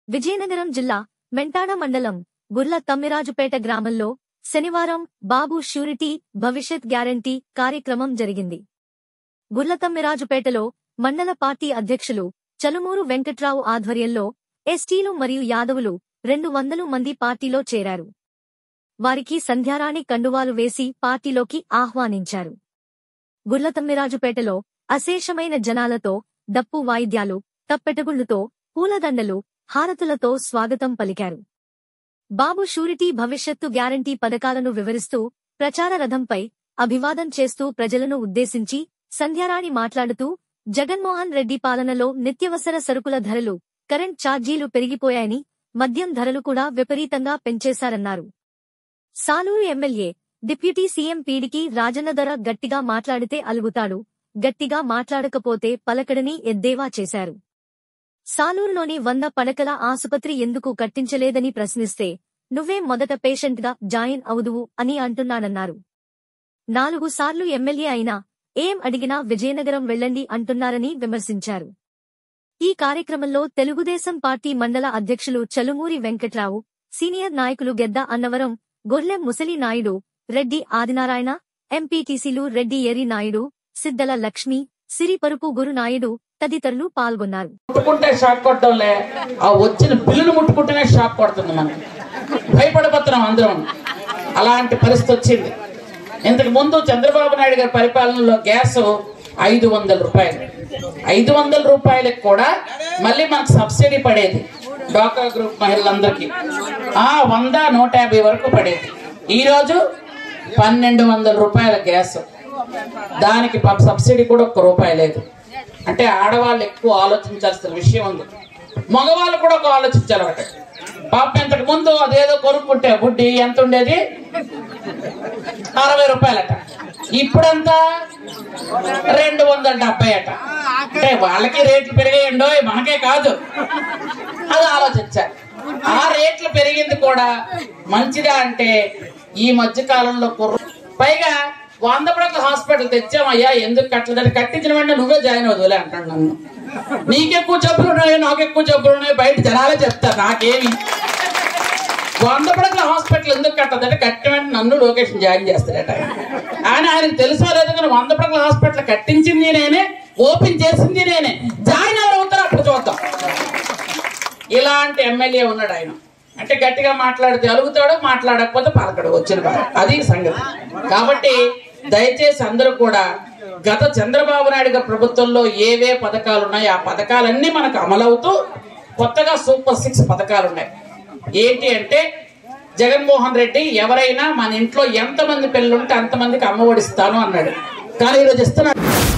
విజయనగరం జిల్లా మెంటాడ మండలం గుర్ల తమ్మిరాజుపేట గ్రామంలో శనివారం బాబు షూరిటీ భవిష్యత్ గ్యారంటీ కార్యక్రమం జరిగింది గుర్ల తమ్మిరాజుపేటలో మండల పార్టీ అధ్యక్షులు చలుమూరు వెంకట్రావు ఆధ్వర్యంలో ఎస్టీలు మరియు యాదవులు రెండు వందలు మంది పార్టీలో చేరారు వారికి సంధ్యారాణి కండువాలు వేసి పార్టీలోకి ఆహ్వానించారు గుర్లతమ్మిరాజుపేటలో అశేషమైన జనాలతో డప్పు వాయిద్యాలు తప్పెటగుళ్లుతో పూలదండలు హారతులతో స్వాగతం పలికారు బాబు షూరిటీ భవిష్యత్తు గ్యారంటీ పథకాలను వివరిస్తూ ప్రచార రథంపై అభివాదం చేస్తూ ప్రజలను ఉద్దేశించి సంధ్యారాణి మాట్లాడుతూ జగన్మోహన్ రెడ్డి పాలనలో నిత్యవసర సరుకుల ధరలు కరెంట్ ఛార్జీలు పెరిగిపోయాయని మద్యం ధరలు కూడా విపరీతంగా పెంచేశారన్నారు సాలూరు ఎమ్మెల్యే డిప్యూటీ సీఎం పీడికి రాజన్న ధర గట్టిగా మాట్లాడితే అలుగుతాడు గట్టిగా మాట్లాడకపోతే పలకడని ఎద్దేవా చేశారు సాలూరులోని వంద పడకల ఆసుపత్రి ఎందుకు కట్టించలేదని ప్రశ్నిస్తే నువ్వే మొదట పేషెంట్గా జాయిన్ అవుదువు అని అంటున్నానన్నారు నాలుగు సార్లు ఎమ్మెల్యే అయినా ఏం అడిగినా విజయనగరం వెళ్ళండి అంటున్నారని విమర్శించారు ఈ కార్యక్రమంలో తెలుగుదేశం పార్టీ మండల అధ్యక్షులు చలుమూరి వెంకట్రావు సీనియర్ నాయకులు గెద్ద అన్నవరం గొర్లెం ముసలి నాయుడు రెడ్డి ఆదినారాయణ ఎంపీటీసీలు రెడ్డి ఎరి నాయుడు సిద్దల లక్ష్మి సిరిపరుపు గురునాయుడు తదితరులు పాల్గొన్నారు ముట్టుకుంటే షాక్ కొట్టడంలే ఆ వచ్చిన బిల్లును ముట్టుకుంటేనే షాక్ కొడుతుంది మనకి భయపడిపోతున్నాం అందరం అలాంటి పరిస్థితి వచ్చింది ఇంతకు ముందు చంద్రబాబు నాయుడు గారి పరిపాలనలో గ్యాస్ ఐదు వందల రూపాయలు ఐదు వందల రూపాయలకు కూడా మళ్ళీ మనకు సబ్సిడీ పడేది డాకా గ్రూప్ మహిళలందరికీ ఆ వంద నూట యాభై వరకు పడేది ఈ రోజు పన్నెండు వందల రూపాయల గ్యాస్ దానికి పాప సబ్సిడీ కూడా ఒక్క రూపాయి లేదు అంటే ఆడవాళ్ళు ఎక్కువ ఆలోచించాల్సిన విషయం ఉంది మగవాళ్ళు కూడా ఒక ఆలోచించాలి ఒకటి పాప ఇంతకు ముందు అదేదో కొనుక్కుంటే బుడ్డి ఎంత ఉండేది అరవై రూపాయలట ఇప్పుడంతా రెండు వందల డెబ్బై అట అంటే వాళ్ళకి రేట్లు పెరిగాయండో మనకే కాదు అది ఆలోచించాలి ఆ రేట్లు పెరిగింది కూడా మంచిదా అంటే ఈ మధ్య కాలంలో కుర్ర పైగా వంద పడక హాస్పిటల్ తెచ్చామయ్యా ఎందుకు కట్టలేదని కట్టించిన వెంటనే నువ్వే జాయిన్ అవుదులే అంటాడు నన్ను నీకెక్కువ జబ్బులు ఉన్నాయి నాకు ఎక్కువ జబ్బులు ఉన్నాయి బయట జనాలే చెప్తారు నాకేమి వంద పడకల హాస్పిటల్ ఎందుకు కట్టదంటే కట్టిన వెంటనే నన్ను లొకేషన్ జాయిన్ చేస్తాడట ఆయన. ఆయన ఆయనకు తెలుసో లేదు కానీ వంద పడకల హాస్పిటల్ కట్టించింది నేనే ఓపెన్ చేసింది నేనే జాయిన్ ఎవరు అవుతారో అప్పుడు చూద్దాం ఇలాంటి ఎమ్మెల్యే ఉన్నాడు ఆయన అంటే గట్టిగా మాట్లాడితే అలుగుతాడు మాట్లాడకపోతే పలకడు వచ్చిన బాధ. అది సంగతి కాబట్టి దయచేసి అందరూ కూడా గత చంద్రబాబు నాయుడు గారి ప్రభుత్వంలో ఏవే పథకాలు ఉన్నాయో ఆ పథకాలన్నీ మనకు అమలవుతూ కొత్తగా సూపర్ సిక్స్ పథకాలు ఉన్నాయి ఏంటి అంటే జగన్మోహన్ రెడ్డి ఎవరైనా మన ఇంట్లో ఎంతమంది పిల్లలుంటే అంతమందికి అమ్మఒడిస్తాను అన్నాడు కానీ ఈరోజు ఇస్తున్నాడు